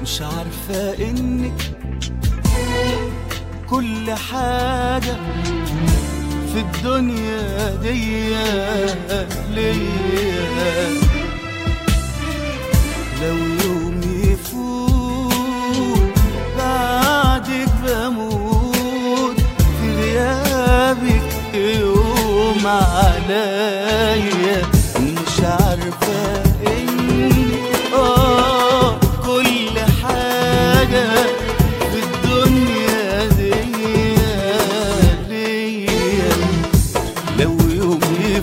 مش عارفة انك كل حاجة في الدنيا دي ليا لو يوم يفوت بعدك بموت في غيابك يوم عليا مش عارفة انك اه كل حاجة في الدنيا دي ليا لو يوم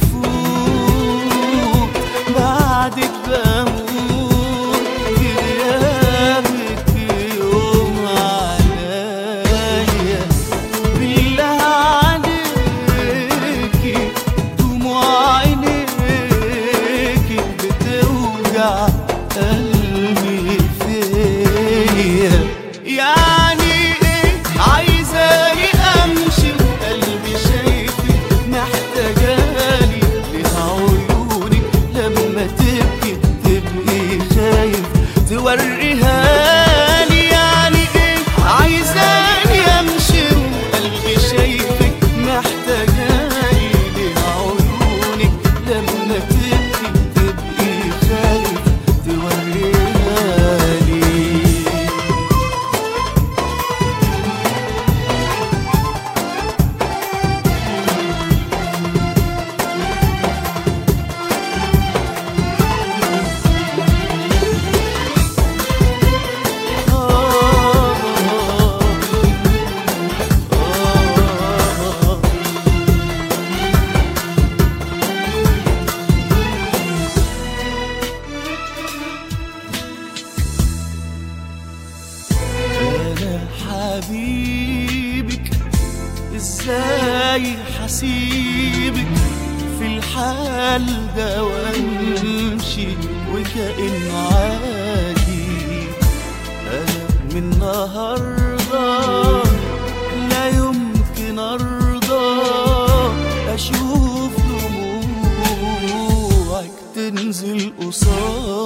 يفوت بعدك بموت في غيابك يوم عليا بالله عليكي دموع عينيكي بتوجع قلبي فيا يعني ايه عايزاني امشي وقلبي شايفك محتاجالي لها عيونك لما تبكي تبقي خايف توريها لي يعني ايه عايزاني امشي وقلبي شايفك محتاجالي لها عيونك لما تبكي تبقي خايف توريها لي انا حبيبك ازاي حسيبك في الحال ده وامشي وكأن عادي انا من النهارده لا يمكن ارضى اشوف دموعك تنزل قصادي